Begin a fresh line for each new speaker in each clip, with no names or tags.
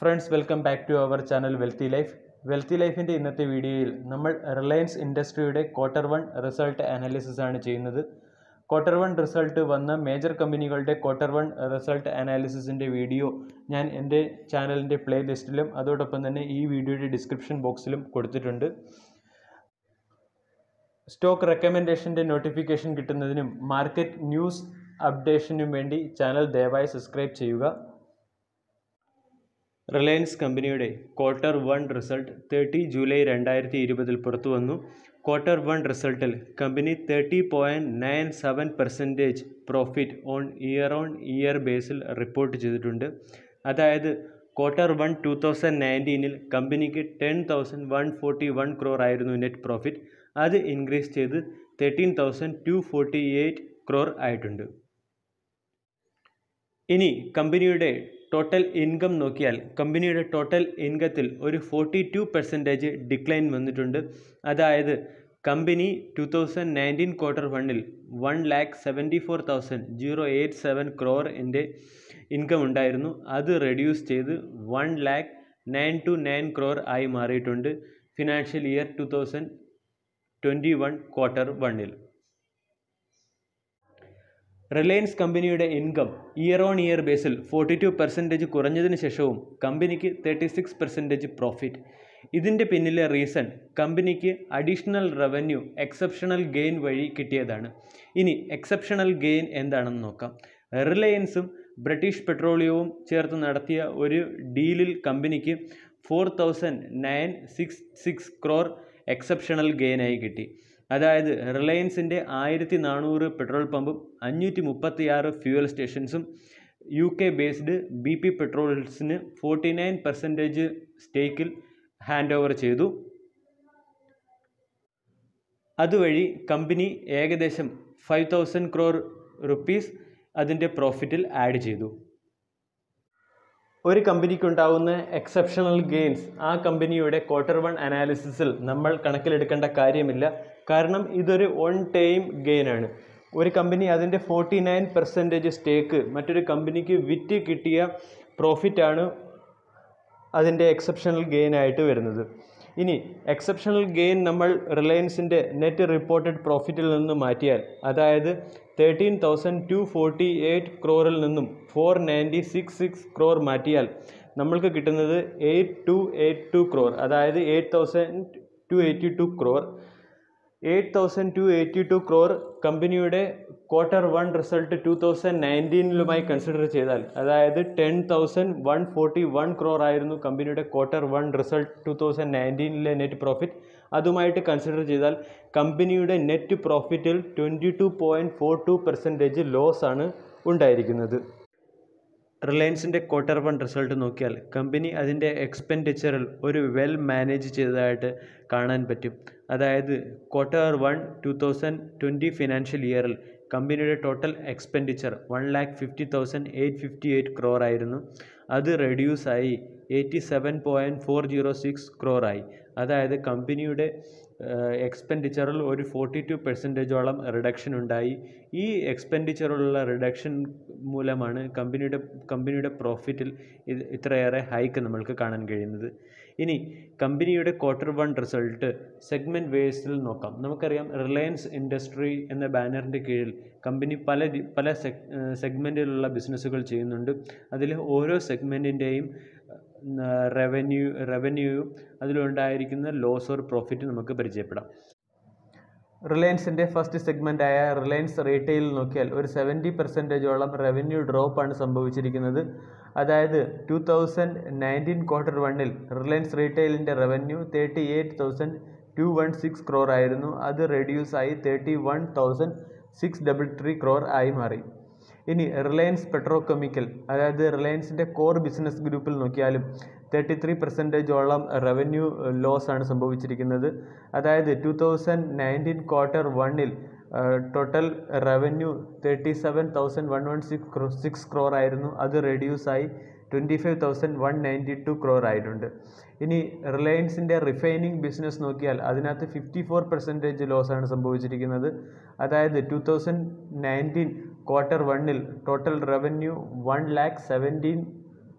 friends welcome back to our channel wealthy life wealthy ലൈഫിൻ്റെ ഇന്നത്തെ വീഡിയോയിൽ നമ്മൾ റിലയൻസ് ഇൻഡസ്ട്രിയുടെ ക്വാർട്ടർ വൺ റിസൾട്ട് അനാലിസിസ് ആണ് ചെയ്യുന്നത് ക്വാർട്ടർ വൺ റിസൾട്ട് വന്ന മേജർ കമ്പനികളുടെ ക്വാർട്ടർ വൺ റിസൾട്ട് അനാലിസിസിൻ്റെ വീഡിയോ ഞാൻ എൻ്റെ ചാനലിൻ്റെ പ്ലേ ലിസ്റ്റിലും അതോടൊപ്പം തന്നെ ഈ വീഡിയോയുടെ ഡിസ്ക്രിപ്ഷൻ ബോക്സിലും കൊടുത്തിട്ടുണ്ട് സ്റ്റോക്ക് റെക്കമെൻഡേഷൻ്റെ നോട്ടിഫിക്കേഷൻ കിട്ടുന്നതിനും മാർക്കറ്റ് ന്യൂസ് അപ്ഡേഷനും വേണ്ടി ചാനൽ ദയവായി സബ്സ്ക്രൈബ് ചെയ്യുക റിലയൻസ് കമ്പനിയുടെ quarter one result thirty July രണ്ടായിരത്തി ഇരുപതിൽ പുറത്തു വന്നു ക്വാർട്ടർ വൺ റിസൾട്ടിൽ company thirty point nine seven percentage profit on year on year ബേസിൽ റിപ്പോർട്ട് ചെയ്തിട്ടുണ്ട് അതായത് ക്വാർട്ടർ വൺ ടു തൗസൻഡ് നയൻറ്റീനിൽ കമ്പനിക്ക് ten thousand one forty one crore ആയിരുന്നു നെറ്റ് പ്രോഫിറ്റ് അത് ഇൻക്രീസ് ചെയ്ത് thirteen thousand two forty eight crore ആയിട്ടുണ്ട് ഇനി കമ്പനിയുടെ ടോട്ടൽ ഇൻകം നോക്കിയാൽ കമ്പനിയുടെ ടോട്ടൽ ഇൻകത്തിൽ ഒരു ഫോർട്ടി ടു പെർസെൻറ്റേജ് ഡിക്ലൈൻ വന്നിട്ടുണ്ട് അതായത് company two thousand nineteen quarter വണ്ണിൽ one lakh seventy four thousand zero eight seven ക്രോറിൻ്റെ ഇൻകം ഉണ്ടായിരുന്നു അത് റെഡ്യൂസ് ചെയ്ത് one lakh nine two nine crore ആയി മാറിയിട്ടുണ്ട് financial year two thousand twenty one quarter വണ്ണിൽ റിലയൻസ് കമ്പനിയുടെ ഇൻകം ഇയർ ഓൺ ഇയർ ബേസിൽ ഫോർട്ടി ടു പെർസെൻറ്റേജ് കുറഞ്ഞതിന് ശേഷവും കമ്പനിക്ക് തേർട്ടി സിക്സ് പെർസെൻറ്റേജ് പ്രോഫിറ്റ് ഇതിൻ്റെ പിന്നിലെ റീസൺ കമ്പനിക്ക് അഡീഷണൽ റവന്യൂ എക്സെപ്ഷണൽ ഗെയിൻ വഴി കിട്ടിയതാണ് ഇനി എക്സെപ്ഷണൽ ഗെയിൻ എന്താണെന്ന് നോക്കാം റിലയൻസും ബ്രിട്ടീഷ് പെട്രോളിയവും ചേർത്ത് നടത്തിയ ഒരു ഡീലിൽ കമ്പനിക്ക് four thousand nine six six crore exceptional ഗെയിനായി കിട്ടി അതായത് റിലയൻസിൻ്റെ ആയിരത്തി നാനൂറ് പെട്രോൾ പമ്പും അഞ്ഞൂറ്റി മുപ്പത്തിയാറ് ഫ്യൂവൽ സ്റ്റേഷൻസും U K based B P പെട്രോൾസിന് ഫോർട്ടി നയൻ പെർസെൻറ്റേജ് സ്റ്റേക്കിൽ ഹാൻഡ് ഓവർ ചെയ്തു അതുവഴി കമ്പനി ഏകദേശം ഫൈവ് തൗസൻഡ് ക്രോർ റുപ്പീസ് അതിൻ്റെ പ്രോഫിറ്റിൽ ആഡ് ചെയ്തു ഒരു കമ്പനിക്കുണ്ടാവുന്ന എക്സെപ്ഷണൽ ഗെയിൻസ് ആ കമ്പനിയുടെ ക്വാർട്ടർ വൺ അനാലിസിസിൽ നമ്മൾ കണക്കിലെടുക്കേണ്ട കാര്യമില്ല കാരണം ഇതൊരു വൺ ടൈം ഗെയിൻ ആണ് ഒരു കമ്പനി അതിൻ്റെ ഫോർട്ടി നയൻ പെർസെൻറ്റേജ് സ്റ്റേക്ക് മറ്റൊരു കമ്പനിക്ക് വിറ്റ് കിട്ടിയ പ്രോഫിറ്റാണ് അതിൻ്റെ എക്സെപ്ഷണൽ ഗെയിൻ ആയിട്ട് വരുന്നത് ഇനി എക്സെപ്ഷണൽ ഗെയിൻ നമ്മൾ റിലയൻസിൻ്റെ നെറ്റ് റിപ്പോർട്ടഡ് പ്രോഫിറ്റിൽ നിന്ന് മാറ്റിയാൽ അതായത് thirteen thousand two forty eight ക്രോറിൽ നിന്നും four ninety six six crore മാറ്റിയാൽ നമ്മൾക്ക് കിട്ടുന്നത് eight two eight two crore അതായത് eight thousand two eighty two crore eight thousand two eighty two crore കമ്പനിയുടെ quarter one result two thousand നയൻറ്റീനിലുമായി കൺസിഡർ ചെയ്താൽ അതായത് ten thousand one forty one crore ആയിരുന്നു കമ്പനിയുടെ quarter one result two thousand നയൻറ്റീനിലെ നെറ്റ് പ്രോഫിറ്റ് അതുമായിട്ട് consider ചെയ്താൽ കമ്പനിയുടെ നെറ്റ് പ്രോഫിറ്റിൽ twenty two point four two percentage loss ആണ് ഉണ്ടായിരിക്കുന്നത് റിലയൻസിൻ്റെ ക്വാർട്ടർ വൺ റിസൾട്ട് നോക്കിയാൽ കമ്പനി അതിൻ്റെ എക്സ്പെൻഡിച്ചറിൽ ഒരു വെൽ മാനേജ് ചെയ്തതായിട്ട് കാണാൻ പറ്റും അതായത് quarter one two thousand twenty financial ഇയറിൽ കമ്പനിയുടെ total expenditure one lakh fifty thousand eight fifty eight crore ആയിരുന്നു അത് റെഡ്യൂസായി eighty seven point four zero six ക്രോറായി അതായത് കമ്പനിയുടെ എക്സ്പെൻഡിച്ചറിൽ ഒരു ഫോർട്ടി ടു പെർസെൻറ്റേജോളം റിഡക്ഷൻ ഉണ്ടായി ഈ എക്സ്പെൻഡിച്ചറിലുള്ള റിഡക്ഷൻ മൂലമാണ് കമ്പനിയുടെ കമ്പനിയുടെ പ്രോഫിറ്റിൽ ഇത് ഇത്രയേറെ ഹൈക്ക് നമ്മൾക്ക് കാണാൻ കഴിയുന്നത് ഇനി കമ്പനിയുടെ ക്വാർട്ടർ വൺ റിസൾട്ട് സെഗ്മെൻറ്റ് ബേസിൽ നോക്കാം നമുക്കറിയാം റിലയൻസ് ഇൻഡസ്ട്രി എന്ന ബാനറിൻ്റെ കീഴിൽ കമ്പനി പല പല സെഗ് സെഗ്മെൻറ്റിലുള്ള ബിസിനസ്സുകൾ ചെയ്യുന്നുണ്ട് അതിൽ ഓരോ സെഗ്മെൻറ്റിൻ്റെയും റവന്യൂ റവന്യൂയും അതിലുണ്ടായിരിക്കുന്ന ലോസ് ഓർ പ്രോഫിറ്റ് നമുക്ക് പരിചയപ്പെടാം റിലയൻസിൻ്റെ ഫസ്റ്റ് സെഗ്മെൻറ്റായ റിലയൻസ് റീറ്റെയിൽ നോക്കിയാൽ ഒരു സെവൻറ്റി പെർസെൻറ്റേജോളം റവന്യൂ ഡ്രോപ്പാണ് സംഭവിച്ചിരിക്കുന്നത് അതായത് ടു തൗസൻഡ് നയൻറ്റീൻ ക്വാർട്ടർ വണ്ണിൽ റിലയൻസ് റീറ്റെയിലിൻ്റെ revenue thirty eight thousand two one six crore ആയിരുന്നു അത് റെഡ്യൂസ് ആയി thirty one thousand six double three crore ആയി മാറി ഇനി റിലയൻസ് പെട്രോ കെമിക്കൽ അതായത് റിലയൻസിൻ്റെ കോർ ബിസിനസ് ഗ്രൂപ്പിൽ നോക്കിയാലും തേർട്ടി ത്രീ പെർസെൻറ്റേജോളം റവന്യൂ ലോസ് ആണ് സംഭവിച്ചിരിക്കുന്നത് അതായത് ടു തൗസൻഡ് നയൻറ്റീൻ ക്വാർട്ടർ വണ്ണിൽ total revenue thirty seven thousand one one six six crore ആയിരുന്നു അത് റെഡ്യൂസായി twenty five thousand one ninety two crore ആയിട്ടുണ്ട് ഇനി റിലയൻസിൻ്റെ റിഫൈനിങ് ബിസിനസ് നോക്കിയാൽ അതിനകത്ത് ഫിഫ്റ്റി ഫോർ പെർസെൻറ്റേജ് ലോസാണ് സംഭവിച്ചിരിക്കുന്നത് അതായത് ടു തൗസൻഡ് നയൻറ്റീൻ ക്വാർട്ടർ വണ്ണിൽ total revenue one lakh seventeen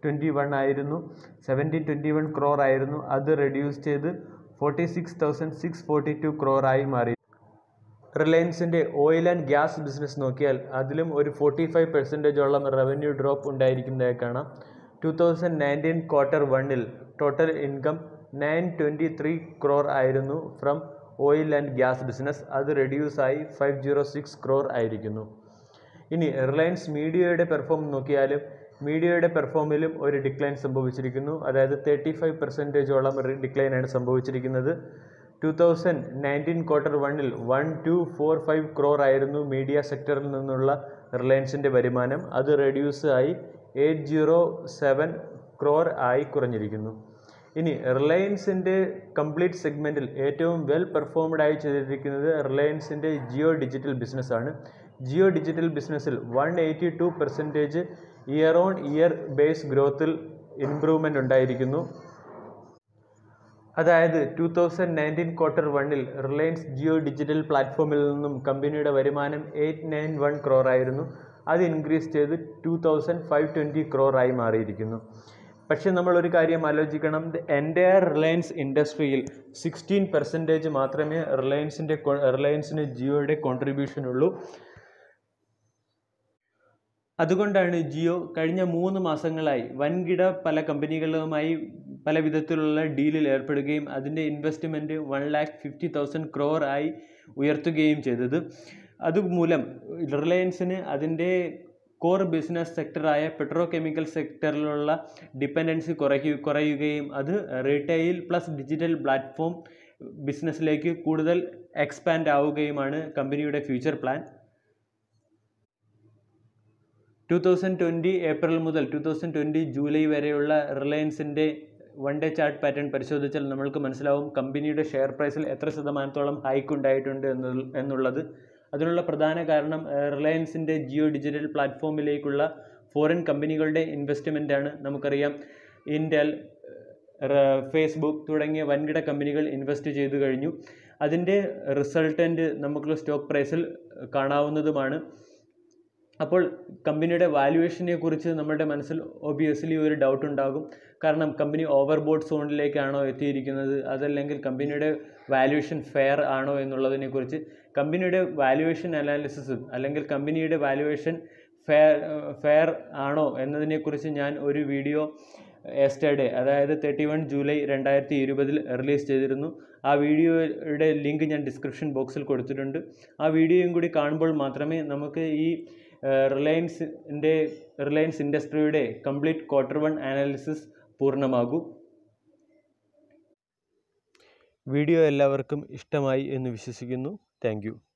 twenty one ആയിരുന്നു സെവൻറ്റീൻ ട്വൻറ്റി വൺ ക്രോർ ആയിരുന്നു അത് റെഡ്യൂസ് ചെയ്ത് forty six thousand six forty two crore ആയി മാറി റിലയൻസിൻ്റെ ഓയിൽ ആൻഡ് ഗ്യാസ് ബിസിനസ് നോക്കിയാൽ അതിലും ഒരു ഫോർട്ടി ഫൈവ് പെർസെൻറ്റേജോളം റവന്യൂ ഡ്രോപ്പ് ഉണ്ടായിരിക്കുന്നതായി കാണാം ടു തൗസൻഡ് നയൻറ്റീൻ ക്വാർട്ടർ വണ്ണിൽ total income nine twenty three crore ആയിരുന്നു from oil and gas business അത് റെഡ്യൂസ് ആയി ഫൈവ് ജീറോ സിക്സ് ക്രോർ ആയിരിക്കുന്നു ഇനി റിലയൻസ് മീഡിയയുടെ പെർഫോം നോക്കിയാലും മീഡിയയുടെ പെർഫോമിലും ഒരു ഡിക്ലൈൻ സംഭവിച്ചിരിക്കുന്നു അതായത് തേർട്ടി ഫൈവ് പെർസെൻറ്റേജോളം ഡിക്ലൈനാണ് സംഭവിച്ചിരിക്കുന്നത് ടു തൗസൻഡ് നയൻറ്റീൻ ക്വാർട്ടർ വണ്ണിൽ one two four five crore ആയിരുന്നു മീഡിയ സെക്ടറിൽ നിന്നുള്ള റിലയൻസിൻ്റെ വരുമാനം അത് റെഡ്യൂസ് ആയി എയ്റ്റ് ജീറോ സെവൻ ക്രോർ ആയി കുറഞ്ഞിരിക്കുന്നു ഇനി റിലയൻസിൻ്റെ കംപ്ലീറ്റ് സെഗ്മെൻറ്റിൽ ഏറ്റവും വെൽ പെർഫോംഡ് ആയി ചെയ്തിരിക്കുന്നത് റിലയൻസിൻ്റെ ജിയോ ഡിജിറ്റൽ ബിസിനസ്സാണ് ജിയോ ഡിജിറ്റൽ ബിസിനസ്സിൽ one eighty two percentage year on year base ഗ്രോത്തിൽ ഇംപ്രൂവ്മെൻ്റ് ഉണ്ടായിരിക്കുന്നു അതായത് ടു തൗസൻഡ് നയൻറ്റീൻ ക്വാർട്ടർ വണ്ണിൽ റിലയൻസ് ജിയോ ഡിജിറ്റൽ പ്ലാറ്റ്ഫോമിൽ നിന്നും കമ്പനിയുടെ വരുമാനം എയ്റ്റ് നയൻ വൺ ക്രോർ ആയിരുന്നു അത് ഇൻക്രീസ് ചെയ്ത് two thousand five twenty crore ആയി മാറിയിരിക്കുന്നു പക്ഷേ നമ്മൾ ഒരു കാര്യം ആലോചിക്കണം എൻ്റയർ റിലയൻസ് ഇൻഡസ്ട്രിയിൽ സിക്സ്റ്റീൻ പെർസെൻറ്റേജ് മാത്രമേ റിലയൻസിൻ്റെ റിലയൻസിന് ജിയോയുടെ കോൺട്രിബ്യൂഷൻ ഉള്ളൂ അതുകൊണ്ടാണ് ജിയോ കഴിഞ്ഞ മൂന്ന് മാസങ്ങളായി വൻകിട പല കമ്പനികളുമായി പല വിധത്തിലുള്ള ഡീലിൽ ഏർപ്പെടുകയും അതിൻ്റെ investment one lakh fifty thousand crore ആയി ഉയർത്തുകയും ചെയ്തത് അതുമൂലം റിലയൻസിന് അതിൻ്റെ കോർ ബിസിനസ് സെക്ടറായ പെട്രോ കെമിക്കൽ സെക്ടറിലുള്ള ഡിപ്പെൻഡൻസി കുറയ്ക്കു കുറയുകയും അത് റീറ്റെയിൽ പ്ലസ് ഡിജിറ്റൽ പ്ലാറ്റ്ഫോം ബിസിനസ്സിലേക്ക് കൂടുതൽ എക്സ്പാൻഡ് ആവുകയുമാണ് കമ്പനിയുടെ future plan two thousand twenty April മുതൽ ടു തൗസൻഡ് ട്വൻറ്റി ജൂലൈ വരെയുള്ള റിലയൻസിൻ്റെ വൺ ഡേ ചാർട്ട് പാറ്റേൺ പരിശോധിച്ചാൽ നമ്മൾക്ക് മനസ്സിലാവും കമ്പനിയുടെ ഷെയർ പ്രൈസിൽ എത്ര ശതമാനത്തോളം ഹൈക്ക് ഉണ്ടായിട്ടുണ്ട് എന്നു എന്നുള്ളത് അതിനുള്ള പ്രധാന കാരണം റിലയൻസിൻ്റെ ജിയോ ഡിജിറ്റൽ പ്ലാറ്റ്ഫോമിലേക്കുള്ള ഫോറിൻ കമ്പനികളുടെ ഇൻവെസ്റ്റ്മെൻ്റ് ആണ് നമുക്കറിയാം ഇൻറ്റൽ ഫേസ്ബുക്ക് തുടങ്ങിയ വൻകിട കമ്പനികൾ ഇൻവെസ്റ്റ് ചെയ്തു കഴിഞ്ഞു അതിൻ്റെ റിസൾട്ടൻ്റ് നമുക്ക് സ്റ്റോക്ക് പ്രൈസിൽ കാണാവുന്നതുമാണ് അപ്പോൾ കമ്പനിയുടെ വാല്യുവേഷനെ കുറിച്ച് നമ്മുടെ മനസ്സിൽ ഒബിയസ്ലി ഒരു ഡൗട്ട് ഉണ്ടാകും കാരണം കമ്പനി ഓവർബോട്ട് സോണിലേക്കാണോ എത്തിയിരിക്കുന്നത് അതല്ലെങ്കിൽ കമ്പനിയുടെ വാല്യുവേഷൻ ഫെയർ ആണോ എന്നുള്ളതിനെക്കുറിച്ച് കമ്പനിയുടെ വാല്യുവേഷൻ അനാലിസിസും അല്ലെങ്കിൽ കമ്പനിയുടെ വാല്യുവേഷൻ ഫെയർ ഫെയർ ആണോ എന്നതിനെക്കുറിച്ച് ഞാൻ ഒരു വീഡിയോ എസ്റ്റർഡേ അതായത് തേർട്ടി വൺ ജൂലൈ രണ്ടായിരത്തി ഇരുപതിൽ റിലീസ് ചെയ്തിരുന്നു ആ വീഡിയോയുടെ ലിങ്ക് ഞാൻ ഡിസ്ക്രിപ്ഷൻ ബോക്സിൽ കൊടുത്തിട്ടുണ്ട് ആ വീഡിയോയും കൂടി കാണുമ്പോൾ മാത്രമേ നമുക്ക് ഈ റിലയൻസിൻ്റെ റിലയൻസ് ഇൻഡസ്ട്രിയുടെ കംപ്ലീറ്റ് ക്വാർട്ടർ വൺ അനാലിസിസ് പൂർണ്ണമാകൂ വീഡിയോ എല്ലാവർക്കും ഇഷ്ടമായി എന്ന് വിശ്വസിക്കുന്നു താങ്ക്